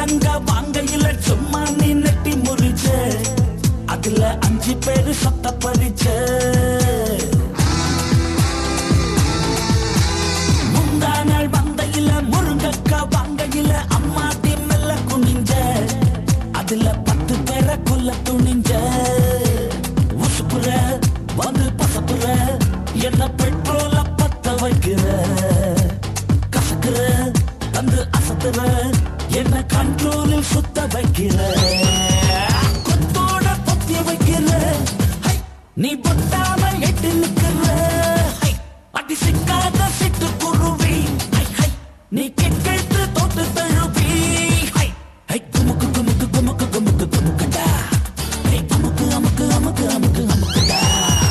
முருங்கங்க வாங்கையில சும்மா நீ நெட்டி முறிச்ச அதுல அஞ்சு பேரு சத்த பறிச்ச முந்தா நாள் வந்தையில முருங்கக்க வாங்கையில அம்மாட்டி மெல்ல குனிஞ்ச அதுல பத்து பேரை கொல்ல துணிஞ்ச உசுப்புற வந்து பசப்புற என்ன பெட்ரோல பத்த வைக்கிற கசக்குற வந்து அசத்துற என்ன கண்ட்ரோலில் சுத்த வைக்கிற கொத்தோட பொத்தி வைக்கிற ஹை, நீ பொட்டாம எட்டு நிக்கிற ஹை, அடி சிக்காத சிட்டு குருவி ஹை, ஹை, நீ கெட்டு தோட்டு தழுவி ஹை, ஹை, குமுக்கு குமுக்கு குமுக்கு குமுக்கு குமுக்குடா ஹை, அமுக்கு அமுக்கு அமுக்கு அமுக்கு அமுக்குடா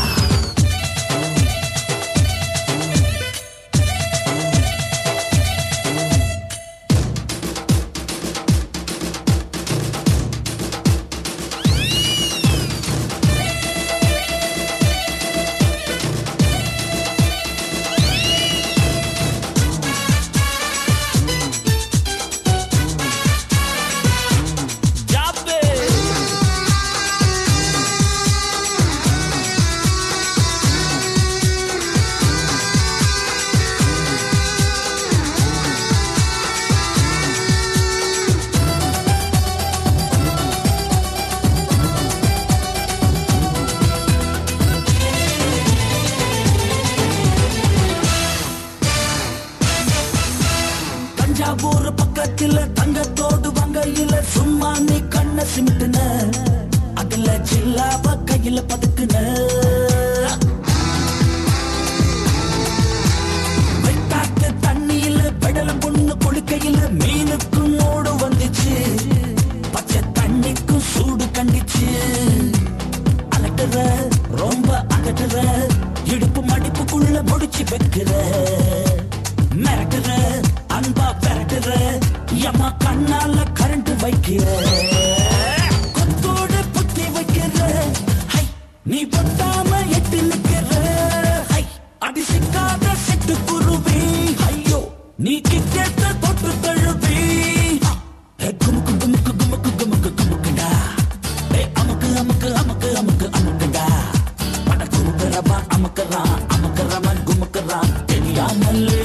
Jabbe. தஞ்சாவூர் பக்கத்துல தங்கத்தோடு வங்கையில சும்மா நீ கண்ண சிமிட்டுன அதுல ஜில்லாவ கையில பதுக்குன வெட்டாத்து தண்ணியில பெடலம் பொண்ணு குளிக்கையில மீனுக்கும் ஓடு வந்துச்சு பச்சை தண்ணிக்கும் சூடு கண்டிச்சு அலட்டுற ரொம்ப அகட்டுற இடுப்பு மடிப்புக்குள்ள முடிச்சு வைக்கிற மிரட்டுற அன்பா பெரட்டுற எம்மா கண்ணால கரண்ட் வைக்கிற கொத்தோடு புத்தி வைக்கிற ஹை, நீ பொட்டாம எட்டு நிக்கிற ஹை, அடி சிக்காத சிட்டு குருவி ஐயோ நீ கிக்கேத்த தொட்டு தழுவி ஹே, குமுக்கு குமுக்கு குமுக்கு குமுக்கு குமுக்குடா ஏ அமுக்கு அமுக்கு அமுக்கு அமுக்கு அமுக்குடா பட குமுக்குறவா அமுக்குறான் அமுக்குறவன் குமுக்குறான் தெரியாமல்